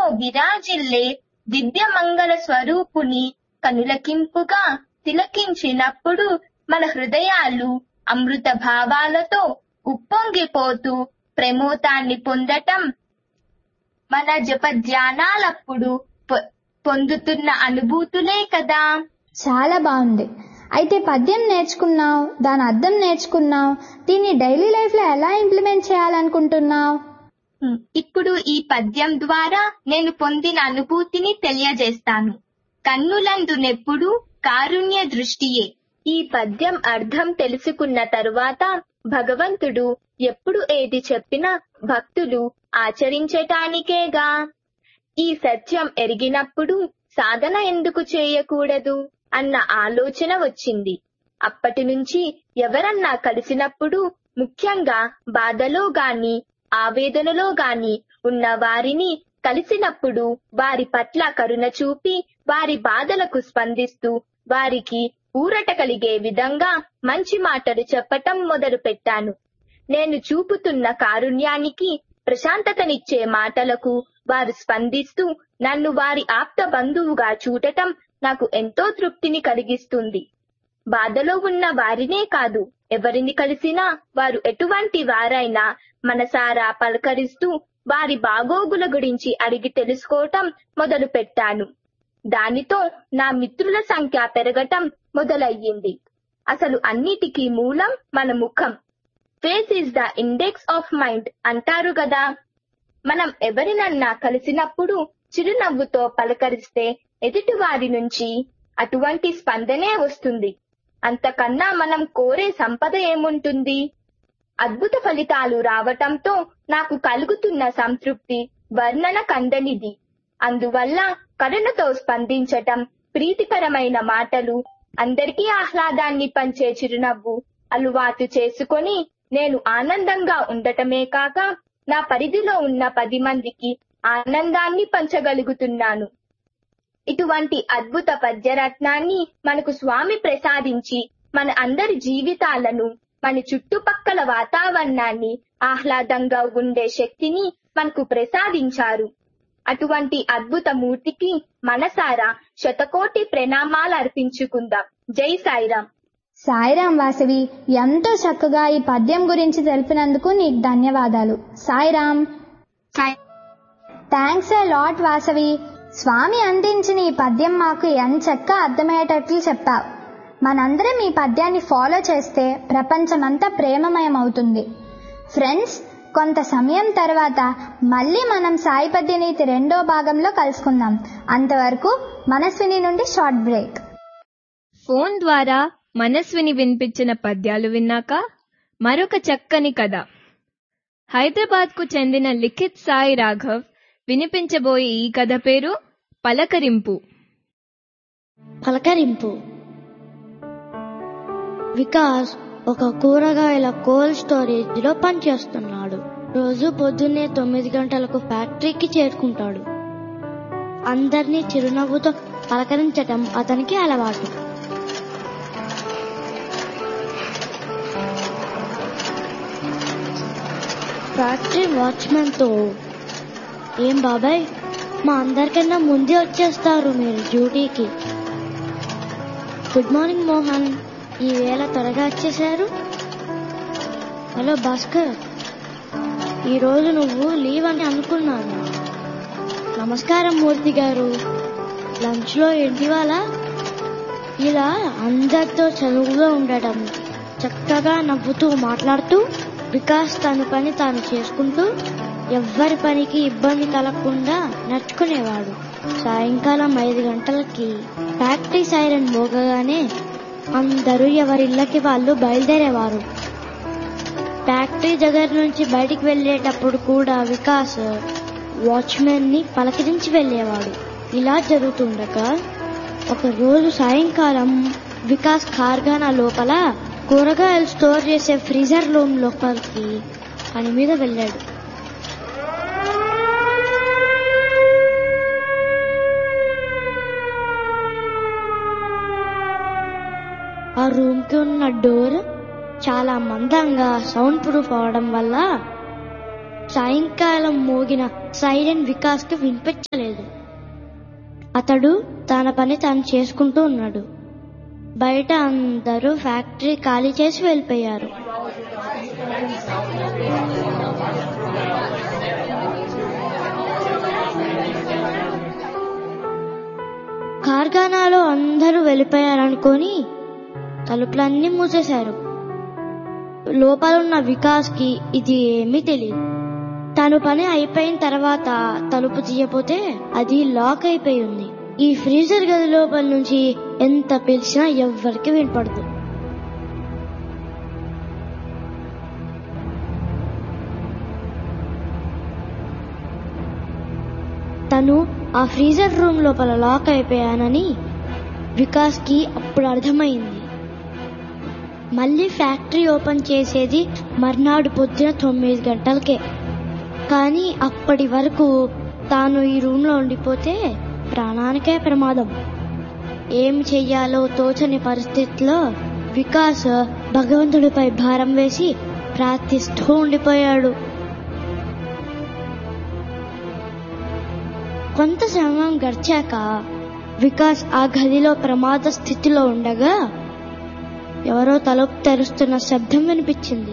విరాజిల్లే దివ్యమంగళ స్వరూపుని కనులకింపుగా తిలకించినప్పుడు మన హృదయాలు అమృత భావాలతో ఉప్పొంగిపోతూ ప్రమోదాన్ని పొందటం మన జప ధ్యానాలప్పుడు పొ- పొందుతున్న అనుభూతులే కదా చాలా బాగుంది అయితే పద్యం నేర్చుకున్నావు దాని అర్థం నేర్చుకున్నావు దీన్ని డైలీ లైఫ్ లో ఎలా ఇంప్లిమెంట్ చేయాలనుకుంటున్నావు హ్మ్. ఇప్పుడు ఈ పద్యం ద్వారా నేను పొందిన అనుభూతిని తెలియజేస్తాను కన్నులందునెప్పుడు కారుణ్య దృష్టియే ఈ పద్యం అర్థం తెలుసుకున్న తరువాత భగవంతుడు ఎప్పుడు ఏది చెప్పినా భక్తులు ఆచరించటానికేగా ఈ సత్యం ఎరిగినప్పుడు సాధన ఎందుకు చేయకూడదు అన్న ఆలోచన వచ్చింది అప్పటి నుంచి ఎవరన్నా కలిసినప్పుడు ముఖ్యంగా బాధలో గాని ఆవేదనలో గాని ఉన్న వారిని కలిసినప్పుడు వారి పట్ల కరుణ చూపి వారి బాధలకు స్పందిస్తూ వారికి ఊరట కలిగే విధంగా మంచి మాటలు చెప్పటం మొదలు పెట్టాను నేను చూపుతున్న కారుణ్యానికి ప్రశాంతతనిచ్చే మాటలకు వారు స్పందిస్తూ నన్ను వారి ఆప్త బంధువుగా చూడటం నాకు ఎంతో తృప్తిని కలిగిస్తుంది బాధలో ఉన్న వారినే కాదు ఎవరిని కలిసినా వారు ఎటువంటి వారైనా మనసారా పలకరిస్తూ వారి బాగోగుల గురించి అడిగి తెలుసుకోవటం మొదలు పెట్టాను దానితో నా మిత్రుల సంఖ్య పెరగటం మొదలయ్యింది అసలు అన్నిటికీ మూలం మన ముఖం face is the index of mind అంటారు కదా మనం ఎవరినన్నా కలిసినప్పుడు చిరునవ్వుతో పలకరిస్తే ఎదుటి వారి నుంచి అటువంటి స్పందనే వస్తుంది అంతకన్నా మనం కోరే సంపద ఏముంటుంది అద్భుత ఫలితాలు రావటంతో నాకు కలుగుతున్న సంతృప్తి వర్ణన కందనిది అందువల్ల కరుణతో స్పందించటం ప్రీతికరమైన మాటలు అందరికీ ఆహ్లాదాన్ని పంచే చిరునవ్వు అలవాటు చేసుకొని నేను ఆనందంగా ఉండటమే కాక నా పరిధిలో ఉన్న పది మందికి ఆనందాన్ని పంచగలుగుతున్నాను ఇటువంటి అద్భుత పద్యరత్నాన్ని మనకు స్వామి ప్రసాదించి మన అందరి జీవితాలను మన చుట్టుపక్కల వాతావరణాన్ని ఆహ్లాదంగా ఉండే శక్తిని మనకు ప్రసాదించారు అటువంటి అద్భుత మూర్తికి మనసారా శతకోటి ప్రణామాలు అర్పించుకుందాం జై సాయిరాం సాయిరాం వాసవి ఎంతో చక్కగా ఈ పద్యం గురించి తెలిపినందుకు నీకు ధన్యవాదాలు Sairam Sai thanks a lot Vasavi Swami అందించిన ఈ పద్యం మాకు ఎంచక్క అర్థమయ్యేటట్లు చెప్పావు మనందరం ఈ పద్యాన్ని ఫాలో చేస్తే ప్రపంచమంతా ప్రేమమయం అవుతుంది ఫ్రెండ్స్ కొంత సమయం తర్వాత మళ్ళీ మనం సాయి పద్యనీతి రెండో భాగంలో కలుసుకుందాం అంతవరకు మనస్విని నుండి షార్ట్ బ్రేక్ ఫోన్ ద్వారా మనస్విని వినిపించిన పద్యాలు విన్నాక మరొక చక్కని కథ హైదరాబాద్కు చెందిన లిఖిత్ సాయి రాఘవ్ వినిపించబోయే ఈ కథ పేరు పలకరింపు పలకరింపు వికాస్ ఒక కూరగాయల కోల్డ్ స్టోరేజ్ లో పనిచేస్తున్నాడు రోజు పొద్దున్నే తొమ్మిది గంటలకు ఫ్యాక్టరీకి చేరుకుంటాడు అందరినీ చిరునవ్వుతో పలకరించటం అతనికి అలవాటు ఫ్యాక్టరీ వాచ్మెన్ తో ఏం బాబాయ్ మా అందరికన్నా ముందే వచ్చేస్తారు మీరు డ్యూటీకి గుడ్ మార్నింగ్ మోహన్ ఈ వేళ త్వరగా వచ్చేశారు హలో భాస్కర్ ఈరోజు నువ్వు లీవ్ అని అనుకున్నాను నమస్కారం మూర్తి గారు లంచ్లో ఏంటి వాళ్ళ ఇలా అందరితో చదువుగా ఉండటం చక్కగా నవ్వుతూ మాట్లాడుతూ వికాస్ తన పని తాను చేసుకుంటూ ఎవ్వరి పనికి ఇబ్బంది కలగకుండా నడుచుకునేవాడు సాయంకాలం ఐదు గంటలకి ఫ్యాక్టరీ సైరన్ మోగగానే అందరూ ఎవరిళ్ళకి వాళ్ళు బయలుదేరేవారు ఫ్యాక్టరీ దగ్గర నుంచి బయటికి వెళ్ళేటప్పుడు కూడా వికాస్ వాచ్మెన్ ని పలకరించి వెళ్ళేవాడు ఇలా జరుగుతుండగా ఒక రోజు సాయంకాలం వికాస్ కార్ఖానా లోపల కూరగాయలు స్టోర్ చేసే ఫ్రీజర్ రూమ్ లోపలికి పని మీద వెళ్ళాడు ఆ రూమ్ కి ఉన్న డోర్ చాలా మందంగా సౌండ్ ప్రూఫ్ అవడం వల్ల సాయంకాలం మోగిన సైరన్ వికాస్కి వినిపించలేదు అతడు తన పని తాను చేసుకుంటూ ఉన్నాడు బయట అందరూ ఫ్యాక్టరీ ఖాళీ చేసి వెళ్ళిపోయారు కార్ఖానాలో అందరూ వెళ్ళిపోయారనుకొని తలుపులన్నీ మూసేశారు లోపల ఉన్న వికాస్కి ఇది ఏమీ తెలియదు తను పని అయిపోయిన తర్వాత తలుపు తీయపోతే అది లాక్ అయిపోయి ఉంది ఈ ఫ్రీజర్ గది లోపల నుంచి ఎంత పిలిచినా ఎవ్వరికి వినపడదు తను ఆ ఫ్రీజర్ రూమ్ లోపల లాక్ అయిపోయానని వికాస్కి అప్పుడు అర్థమైంది మళ్ళీ ఫ్యాక్టరీ ఓపెన్ చేసేది మర్నాడు పొద్దున తొమ్మిది గంటలకే కానీ అప్పటి వరకు తాను ఈ రూమ్లో ఉండిపోతే ప్రాణానికే ప్రమాదం ఏం చెయ్యాలో తోచని పరిస్థితిలో వికాస్ భగవంతుడిపై భారం వేసి ప్రార్థిస్తూ ఉండిపోయాడు కొంత సమయం గడిచాక వికాస్ ఆ గదిలో ప్రమాద స్థితిలో ఉండగా ఎవరో తలుపు తెరుస్తున్న శబ్దం వినిపించింది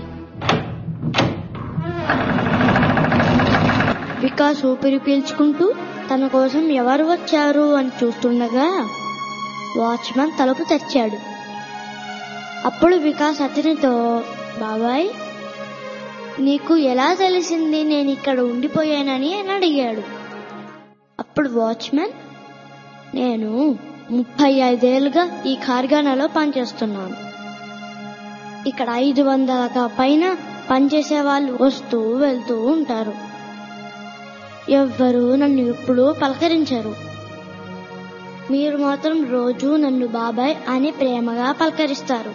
వికాస్ ఊపిరి పీల్చుకుంటూ తన కోసం ఎవరు వచ్చారు అని చూస్తుండగా వాచ్మెన్ తలుపు తెరిచాడు అప్పుడు వికాస్ అతనితో బాబాయ్ నీకు ఎలా తెలిసింది నేను ఇక్కడ ఉండిపోయానని అని అడిగాడు అప్పుడు వాచ్మెన్ నేను ముప్పై ఐదేళ్లుగా ఈ కార్ఖానాలో పనిచేస్తున్నాను ఇక్కడ ఐదు వందల పైన పనిచేసే వాళ్ళు వస్తూ వెళ్తూ ఉంటారు ఎవ్వరూ నన్ను ఎప్పుడూ పలకరించరు మీరు మాత్రం రోజు నన్ను బాబాయ్ అని ప్రేమగా పలకరిస్తారు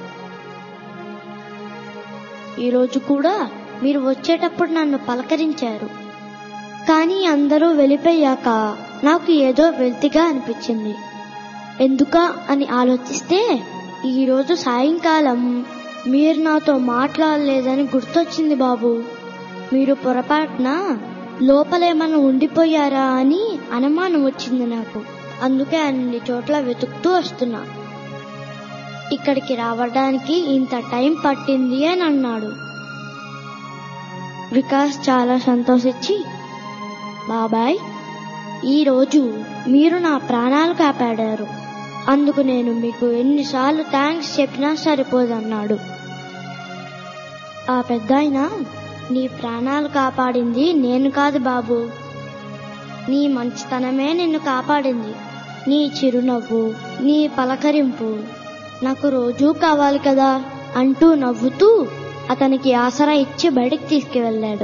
ఈరోజు కూడా మీరు వచ్చేటప్పుడు నన్ను పలకరించారు కానీ అందరూ వెళ్ళిపోయాక నాకు ఏదో వెల్తిగా అనిపించింది ఎందుకా అని ఆలోచిస్తే ఈరోజు సాయంకాలం మీరు నాతో మాట్లాడలేదని గుర్తొచ్చింది బాబు మీరు పొరపాటున లోపలేమన్నా ఉండిపోయారా అని అనుమానం వచ్చింది నాకు అందుకే అన్ని చోట్ల వెతుకుతూ వస్తున్నా ఇక్కడికి రావడానికి ఇంత టైం పట్టింది అని అన్నాడు వికాస్ చాలా సంతోషించి బాబాయ్ ఈరోజు మీరు నా ప్రాణాలు కాపాడారు అందుకు నేను మీకు ఎన్నిసార్లు థ్యాంక్స్ చెప్పినా సరిపోదన్నాడు ఆ పెద్దాయన నీ ప్రాణాలు కాపాడింది నేను కాదు బాబు నీ మంచితనమే నిన్ను కాపాడింది నీ చిరునవ్వు నీ పలకరింపు నాకు రోజూ కావాలి కదా అంటూ నవ్వుతూ అతనికి ఆసరా ఇచ్చి బయటికి తీసుకువెళ్ళాడు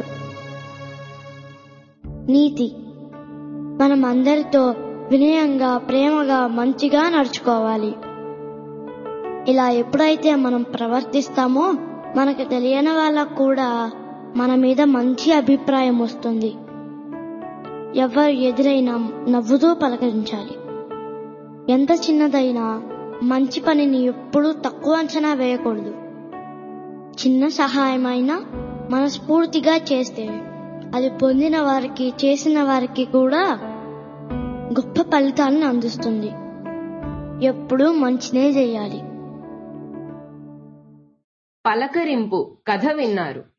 నీతి మనం అందరితో వినయంగా ప్రేమగా మంచిగా నడుచుకోవాలి ఇలా ఎప్పుడైతే మనం ప్రవర్తిస్తామో మనకు తెలియని వాళ్ళకు కూడా మన మీద మంచి అభిప్రాయం వస్తుంది ఎవరు ఎదురైనా నవ్వుతూ పలకరించాలి ఎంత చిన్నదైనా మంచి పనిని ఎప్పుడూ తక్కువ అంచనా వేయకూడదు చిన్న సహాయమైనా మనస్ఫూర్తిగా చేస్తే అది పొందిన వారికి చేసిన వారికి కూడా గొప్ప ఫలితాలను అందిస్తుంది ఎప్పుడూ మంచినే చేయాలి పలకరింపు కథ విన్నారు